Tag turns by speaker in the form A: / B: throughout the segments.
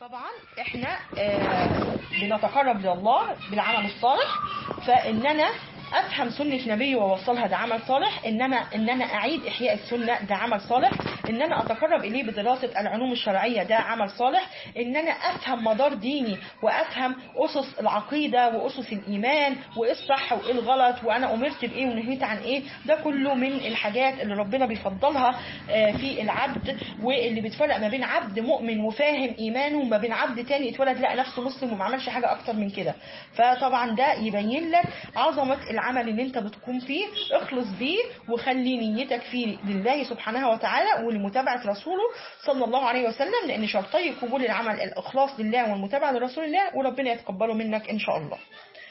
A: طبعا احنا آه بنتقرب لله بالعمل الصالح فان انا افهم سنه نبي واوصلها ده عمل صالح ان انا ان انا اعيد احياء السنه ده عمل صالح ان انا اتقرب اليه بدراسه العلوم الشرعيه ده عمل صالح ان انا افهم مدار ديني وافهم اسس العقيده واسس الايمان وايه الصح وايه الغلط وانا امرت بايه ونهيت عن ايه ده كله من الحاجات اللي ربنا بيفضلها آه في العبد واللي بتفرق ما بين عبد مؤمن وفاهم ايمانه وما بين عبد تاني اتولد لقى نفسه مسلم وما عملش حاجه اكتر من كده فطبعا ده يبين لك عظمه العمل اللي انت بتقوم فيه اخلص بيه وخلي نيتك فيه لله سبحانه وتعالى ولمتابعة رسوله صلى الله عليه وسلم لان شرطي قبول العمل الاخلاص لله والمتابعة لرسول الله وربنا يتقبله منك ان شاء الله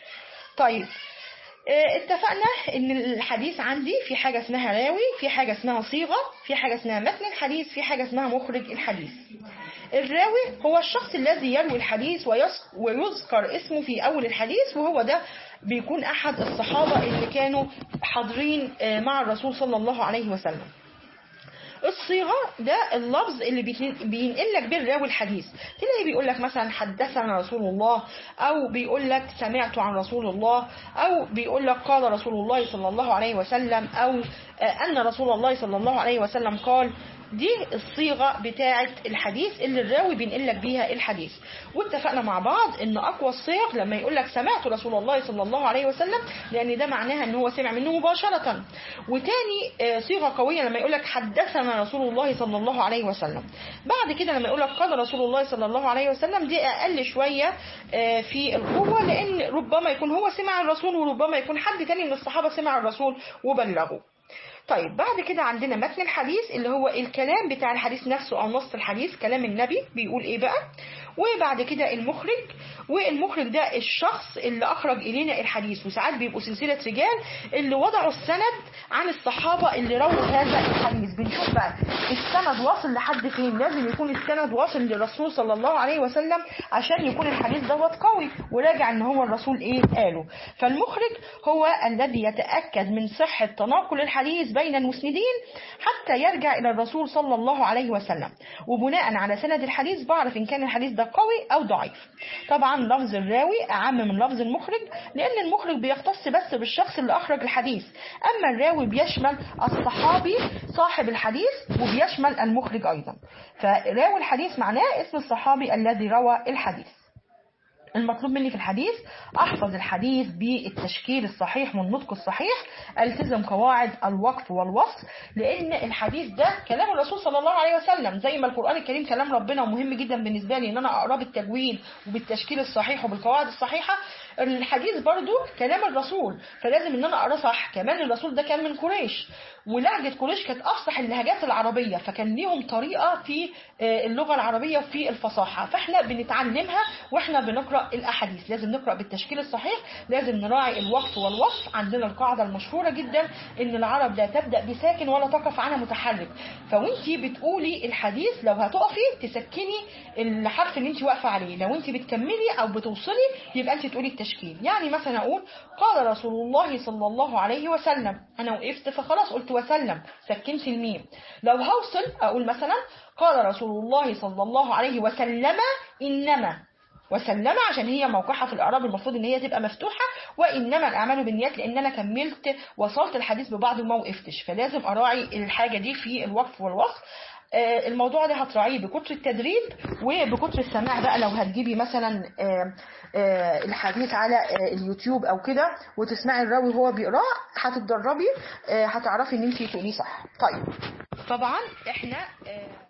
A: طيب اه اتفقنا ان الحديث عندي في حاجة اسمها راوي في حاجة اسمها صيغة في حاجة اسمها متن الحديث في حاجة اسمها مخرج الحديث الراوي هو الشخص الذي يروي الحديث ويذكر اسمه في أول الحديث وهو ده بيكون أحد الصحابة اللي كانوا حاضرين مع الرسول صلى الله عليه وسلم الصيغة ده اللفظ اللي بينقل لك بيه الراوي الحديث تلاقي بيقول لك مثلا حدثنا رسول الله أو بيقول لك سمعت عن رسول الله أو بيقول لك قال رسول الله صلى الله عليه وسلم أو أن رسول الله صلى الله عليه وسلم قال دي الصيغة بتاعة الحديث اللي الراوي بينقل لك بيها الحديث واتفقنا مع بعض ان اقوى الصيغ لما يقول لك سمعت رسول الله صلى الله عليه وسلم لان ده معناها ان هو سمع منه مباشرة وتاني صيغة قوية لما يقول لك حدثنا رسول الله صلى الله عليه وسلم بعد كده لما يقول لك قال رسول الله صلى الله عليه وسلم دي اقل شوية في القوة لان ربما يكون هو سمع الرسول وربما يكون حد تاني من الصحابة سمع الرسول وبلغه طيب بعد كده عندنا متن الحديث اللي هو الكلام بتاع الحديث نفسه او نص الحديث كلام النبي بيقول ايه بقى وبعد كده المخرج والمخرج ده الشخص اللي اخرج الينا الحديث وساعات بيبقوا سلسله رجال اللي وضعوا السند عن الصحابه اللي رووا هذا الحديث بنشوف بقى السند واصل لحد فين لازم يكون السند واصل للرسول صلى الله عليه وسلم عشان يكون الحديث دوت قوي وراجع ان هو الرسول ايه قاله فالمخرج هو الذي يتاكد من صحه تناقل الحديث بين المسندين حتى يرجع الى الرسول صلى الله عليه وسلم وبناء على سند الحديث بعرف ان كان الحديث ده قوي او ضعيف طبعا لفظ الراوي اعم من لفظ المخرج لان المخرج بيختص بس بالشخص اللي اخرج الحديث اما الراوي بيشمل الصحابي صاحب الحديث وبيشمل المخرج ايضا فراوي الحديث معناه اسم الصحابي الذي روى الحديث المطلوب مني في الحديث احفظ الحديث بالتشكيل الصحيح والنطق الصحيح التزم قواعد الوقف والوصف لان الحديث ده كلام الرسول صلى الله عليه وسلم زي ما القران الكريم كلام ربنا ومهم جدا بالنسبه لي ان انا اقراه بالتجويد وبالتشكيل الصحيح وبالقواعد الصحيحه الحديث برضو كلام الرسول فلازم ان انا اقراه صح كمان الرسول ده كان من قريش ولهجة قريش كانت أفصح اللهجات العربية فكان ليهم طريقة في اللغة العربية وفي الفصاحة فاحنا بنتعلمها واحنا بنقرأ الأحاديث لازم نقرأ بالتشكيل الصحيح لازم نراعي الوقف والوصف عندنا القاعدة المشهورة جدا إن العرب لا تبدأ بساكن ولا تقف عنها متحرك فوانتي بتقولي الحديث لو هتقفي تسكني الحرف اللي انت واقفة عليه لو انت بتكملي أو بتوصلي يبقى انت تقولي التشكيل يعني مثلا أقول قال رسول الله صلى الله عليه وسلم أنا وقفت فخلاص قلت وسلم سكنت الميم لو هوصل أقول مثلا قال رسول الله صلى الله عليه وسلم إنما وسلم عشان هي موقعها في الإعراب المفروض إن هي تبقى مفتوحة وإنما الأعمال بالنيات لأن أنا كملت وصلت الحديث ببعض وما وقفتش فلازم أراعي الحاجة دي في الوقف والوصف الموضوع ده هتراعيه بكتر التدريب وبكتر السماع بقى لو هتجيبي مثلا الحديث على اليوتيوب او كده وتسمعي الراوي وهو بيقراه هتتدربي هتعرفي ان انت تقوليه صح طيب طبعا احنا